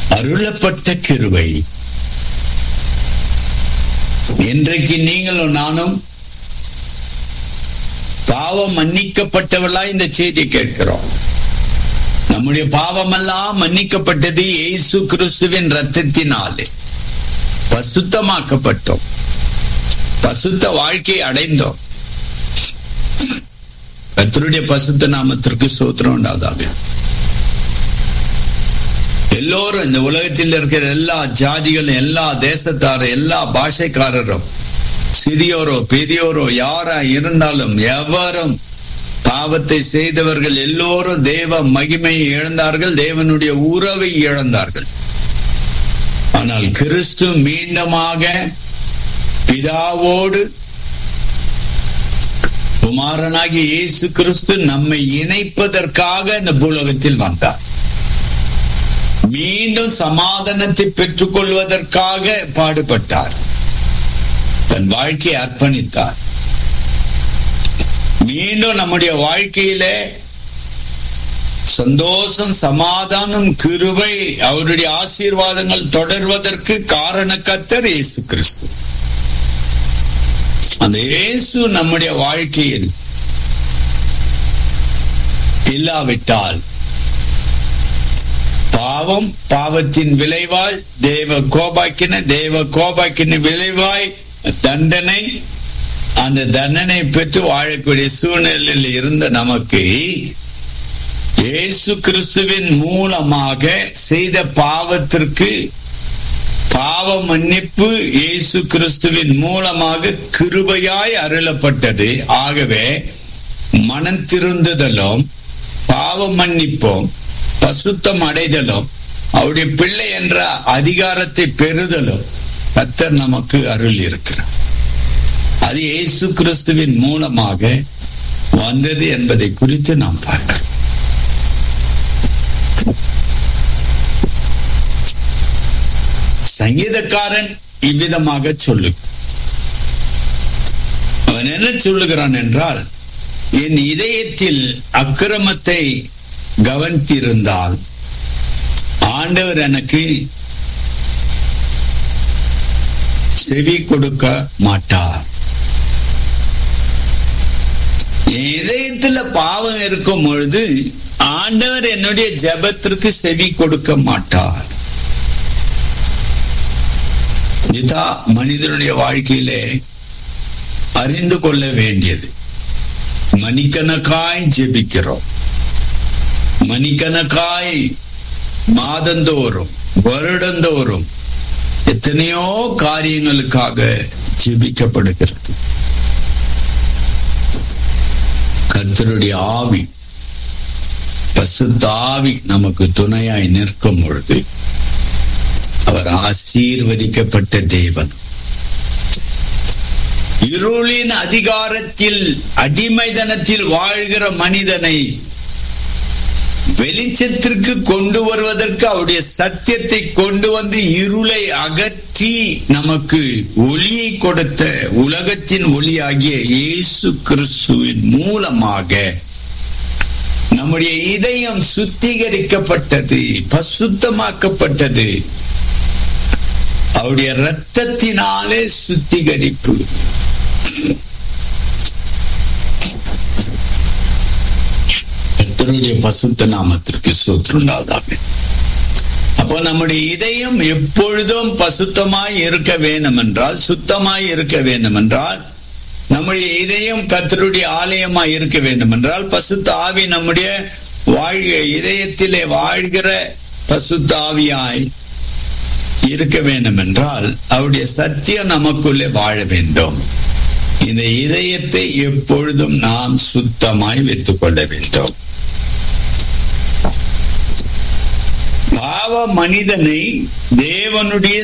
அருளப்பட்ட கிருபை இன்றைக்கு நீங்களும் நானும் பாவம் மன்னிக்கப்பட்டவர்களா இந்த செய்தி கேட்கிறோம் நம்முடைய பாவமெல்லாம் மன்னிக்கப்பட்டது இயேசு கிறிஸ்துவின் ரத்தத்தினாலே பசுத்தமாக்கப்பட்டோம் பசுத்த வாழ்க்கையை அடைந்தோம் கத்தருடைய பசுத்த நாமத்திற்கு சோத்திரம் உண்டாதாக எல்லோரும் இந்த உலகத்தில் இருக்கிற எல்லா ஜாதிகளும் எல்லா தேசத்தாரும் எல்லா பாஷைக்காரரும் சிறியோரோ பெரியோரோ யாரா இருந்தாலும் எவரும் பாவத்தை செய்தவர்கள் எல்லோரும் தேவ மகிமையை இழந்தார்கள் தேவனுடைய உறவை இழந்தார்கள் ஆனால் கிறிஸ்து மீண்டுமாக பிதாவோடு குமாரனாகிய இயேசு கிறிஸ்து நம்மை இணைப்பதற்காக இந்த பூலோகத்தில் வந்தார் மீண்டும் சமாதானத்தை பெற்றுக் கொள்வதற்காக பாடுபட்டார் தன் வாழ்க்கையை அர்ப்பணித்தார் மீண்டும் நம்முடைய வாழ்க்கையிலே சந்தோஷம் சமாதானம் கிருவை அவருடைய ஆசீர்வாதங்கள் தொடர்வதற்கு காரண கத்தர் இயேசு கிறிஸ்து அந்த இயேசு நம்முடைய வாழ்க்கையில் இல்லாவிட்டால் பாவம் பாவத்தின் விளைவாய் தேவ கோபாக்கின தேவ கோபாக்கின விளைவாய் தண்டனை அந்த தண்டனை பெற்று வாழக்கூடிய சூழ்நிலையில் இருந்த நமக்கு இயேசு கிறிஸ்துவின் மூலமாக செய்த பாவத்திற்கு பாவ மன்னிப்பு இயேசு கிறிஸ்துவின் மூலமாக கிருபையாய் அருளப்பட்டது ஆகவே மனம் திருந்துதலும் பாவ மன்னிப்போம் பசுத்தம் அடைதலும் அவருடைய பிள்ளை என்ற அதிகாரத்தை பெறுதலும் கத்தர் நமக்கு அருள் இருக்கிறார் அது இயேசு கிறிஸ்துவின் மூலமாக வந்தது என்பதை குறித்து நாம் பார்க்கிறோம் சங்கீதக்காரன் இவ்விதமாக சொல்லு அவன் என்ன சொல்லுகிறான் என்றால் என் இதயத்தில் அக்கிரமத்தை கவனித்திருந்தால் ஆண்டவர் எனக்கு செவி கொடுக்க மாட்டார் என் இதயத்துல பாவம் இருக்கும் பொழுது ஆண்டவர் என்னுடைய ஜபத்திற்கு செவி கொடுக்க மாட்டார் இதுதான் மனிதனுடைய வாழ்க்கையிலே அறிந்து கொள்ள வேண்டியது மணிக்கணக்காய் ஜெபிக்கிறோம் மணிக்கணக்காய் மாதந்தோறும் வருடந்தோறும் எத்தனையோ காரியங்களுக்காக ஜெபிக்கப்படுகிறது கர்த்தருடைய ஆவி பசுத்த ஆவி நமக்கு துணையாய் நிற்கும் பொழுது அவர் ஆசீர்வதிக்கப்பட்ட தேவன் இருளின் அதிகாரத்தில் அடிமைதனத்தில் வாழ்கிற மனிதனை வெளிச்சத்திற்கு கொண்டு வருவதற்கு அவருடைய சத்தியத்தை கொண்டு வந்து இருளை அகற்றி நமக்கு ஒளியை கொடுத்த உலகத்தின் ஒளியாகிய இயேசு கிறிஸ்துவின் மூலமாக நம்முடைய இதயம் சுத்திகரிக்கப்பட்டது பசுத்தமாக்கப்பட்டது அவருடைய ரத்தத்தினாலே சுத்திகரிப்பு கர்த்தருடைய பசுத்த நாமத்திற்கு சூத்திருந்தாதாக அப்போ நம்முடைய இதயம் எப்பொழுதும் பசுத்தமாய் இருக்க வேண்டும் என்றால் சுத்தமாய் இருக்க வேண்டும் என்றால் நம்முடைய இதயம் கர்த்தருடைய ஆலயமாய் இருக்க வேண்டும் என்றால் பசுத்த ஆவி நம்முடைய வாழ்க இதயத்திலே வாழ்கிற பசுத்த ஆவியாய் இருக்க வேண்டும் என்றால் அவருடைய சத்தியம் நமக்குள்ளே வாழ வேண்டும் இந்த இதயத்தை எப்பொழுதும் நாம் சுத்தமாய் வைத்துக் கொள்ள வேண்டும் பாவ மனிதனை தேவனுடைய